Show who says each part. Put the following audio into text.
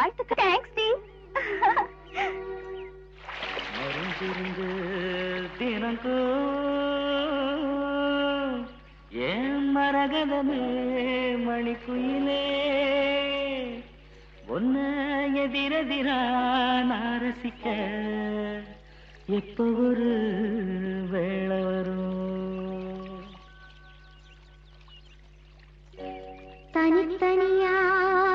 Speaker 1: வாழ்த்துக்கள் thanks D
Speaker 2: மருந்திருந்து தினங்கோ ஏன் மரகதமே மணிக்குயிலே ஒன்ன எதிரெதிரா நான் ரசிக்க எப்ப ஒரு வேளை வரும்
Speaker 1: தனித்தனியா